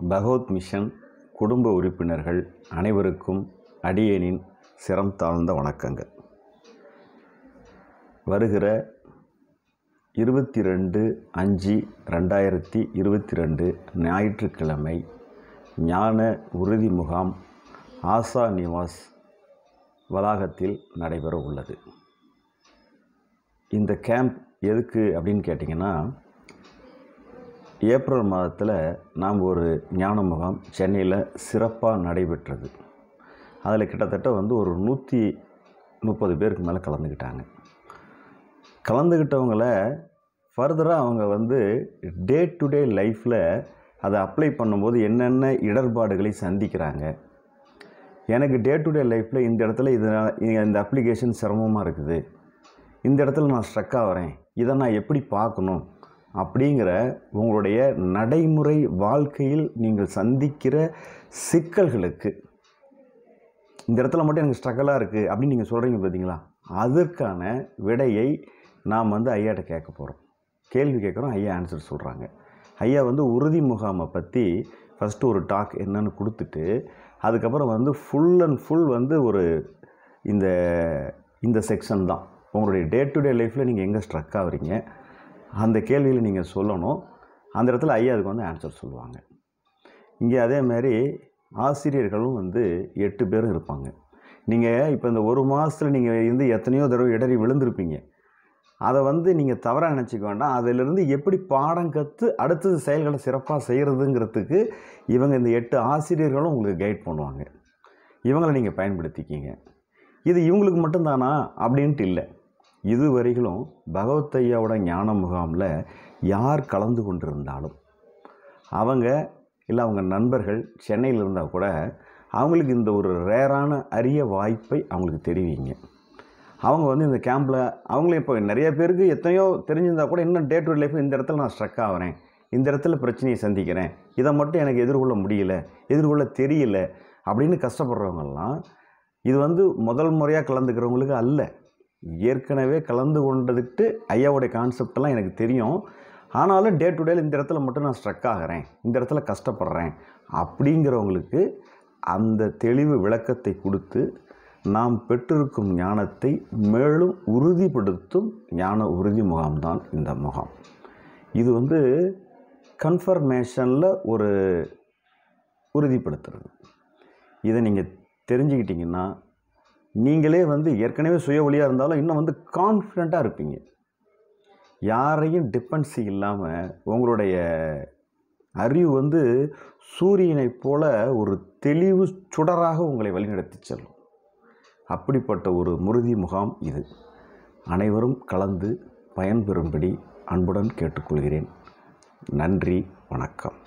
பகவத் mission குடும்ப உறுப்பினர்கள் அனைவருக்கும் அடியேனின் சிரம் தாழ்ந்த வணக்கங்கள் வருகிற இருபத்தி ரெண்டு அஞ்சு ரெண்டாயிரத்தி இருபத்தி ரெண்டு ஞாயிற்றுக்கிழமை ஞான உறுதி முகாம் ஆசா நிவாஸ் வளாகத்தில் நடைபெற உள்ளது இந்த கேம்ப் எதுக்கு அப்படின்னு கேட்டிங்கன்னா ஏப்ரல் மாதத்தில் நாம் ஒரு ஞான முகாம் சென்னையில் சிறப்பாக நடைபெற்றது அதில் கிட்டத்தட்ட வந்து ஒரு நூற்றி முப்பது பேருக்கு மேலே கலந்துக்கிட்டாங்க கலந்துக்கிட்டவங்கள ஃபர்தராக அவங்க வந்து டே டு டே லைஃப்பில் அதை அப்ளை பண்ணும்போது என்னென்ன இடர்பாடுகளை சந்திக்கிறாங்க எனக்கு டே டு டே லைஃப்பில் இந்த இடத்துல இது இந்த அப்ளிகேஷன் சிரமமாக இருக்குது இந்த இடத்துல நான் ஸ்ட்ரக் ஆகிறேன் இதை நான் எப்படி பார்க்கணும் அப்படிங்கிற உங்களுடைய நடைமுறை வாழ்க்கையில் நீங்கள் சந்திக்கிற சிக்கல்களுக்கு இந்த இடத்துல மட்டும் எனக்கு ஸ்ட்ரகலாக இருக்குது அப்படின்னு நீங்கள் சொல்கிறீங்க பார்த்தீங்களா அதற்கான விடையை நாம் வந்து ஐயாட்ட கேட்க போகிறோம் கேள்வி கேட்குறோம் ஐயா ஆன்சர் சொல்கிறாங்க ஐயா வந்து உறுதி முகாமை பற்றி ஃபஸ்ட்டு ஒரு டாக் என்னன்னு கொடுத்துட்டு அதுக்கப்புறம் வந்து ஃபுல் அண்ட் ஃபுல் வந்து ஒரு இந்த இந்த செக்ஷன் தான் உங்களுடைய டே டு டே லைஃப்பில் நீங்கள் எங்கே ஸ்ட்ரக் ஆகுறீங்க அந்த கேள்வியில் நீங்கள் சொல்லணும் அந்த இடத்துல ஐயா அதுக்கு வந்து ஆன்சர் சொல்லுவாங்க இங்கே அதே மாதிரி ஆசிரியர்களும் வந்து எட்டு பேரும் இருப்பாங்க நீங்கள் இப்போ இந்த ஒரு மாதத்தில் நீங்கள் வந்து எத்தனையோ தடவை இடறி விழுந்திருப்பீங்க அதை வந்து நீங்கள் தவறாக நினச்சிக்க வேண்டாம் அதிலிருந்து எப்படி பாடம் கற்று அடுத்தது செயல்களை சிறப்பாக செய்கிறதுங்கிறதுக்கு இவங்க இந்த எட்டு ஆசிரியர்களும் உங்களுக்கு கைட் பண்ணுவாங்க இவங்களை நீங்கள் பயன்படுத்திக்கிங்க இது இவங்களுக்கு மட்டும்தானா அப்படின்ட்டு இல்லை இதுவரைகளும் பகவத் ஐயாவோட ஞான முகாமில் யார் கலந்து கொண்டிருந்தாலும் அவங்க இல்லை அவங்க நண்பர்கள் சென்னையில் இருந்தால் கூட அவங்களுக்கு இந்த ஒரு ரேரான அரிய வாய்ப்பை அவங்களுக்கு தெரிவிங்க அவங்க வந்து இந்த கேம்பில் அவங்களும் இப்போ நிறைய பேருக்கு எத்தனையோ தெரிஞ்சிருந்தால் கூட இன்னும் டே டு லைஃப் இந்த இடத்துல நான் ஸ்ட்ரக் ஆகிறேன் இந்த இடத்துல பிரச்சனையை சந்திக்கிறேன் இதை மட்டும் எனக்கு எதிர்கொள்ள முடியல எதிர்கொள்ள தெரியல அப்படின்னு கஷ்டப்படுறவங்கெல்லாம் இது வந்து முதல் முறையாக கலந்துக்கிறவங்களுக்கு அல்ல ஏற்கனவே கலந்து கொண்டதுக்கு ஐயாவுடைய கான்செப்டெல்லாம் எனக்கு தெரியும் ஆனாலும் டே டு டேல இந்த இடத்துல மட்டும் நான் ஸ்ட்ரக் ஆகிறேன் இந்த இடத்துல கஷ்டப்படுறேன் அப்படிங்கிறவங்களுக்கு அந்த தெளிவு விளக்கத்தை கொடுத்து நாம் பெற்றிருக்கும் ஞானத்தை மேலும் உறுதிப்படுத்தும் ஞான உறுதி முகாம்தான் இந்த முகாம் இது வந்து கன்ஃபர்மேஷனில் ஒரு உறுதிப்படுத்துறது இதை நீங்கள் தெரிஞ்சுக்கிட்டிங்கன்னா நீங்களே வந்து ஏற்கனவே சுய ஒளியாக இருந்தாலும் இன்னும் வந்து கான்ஃபிடண்ட்டாக இருப்பீங்க யாரையும் டிபென்சி இல்லாமல் உங்களுடைய அறிவு வந்து சூரியனைப் போல ஒரு தெளிவு சுடராக உங்களை வழிநடத்தி செல்லும் அப்படிப்பட்ட ஒரு முருதி முகாம் இது அனைவரும் கலந்து பயன்பெறும்படி அன்புடன் கேட்டுக்கொள்கிறேன் நன்றி வணக்கம்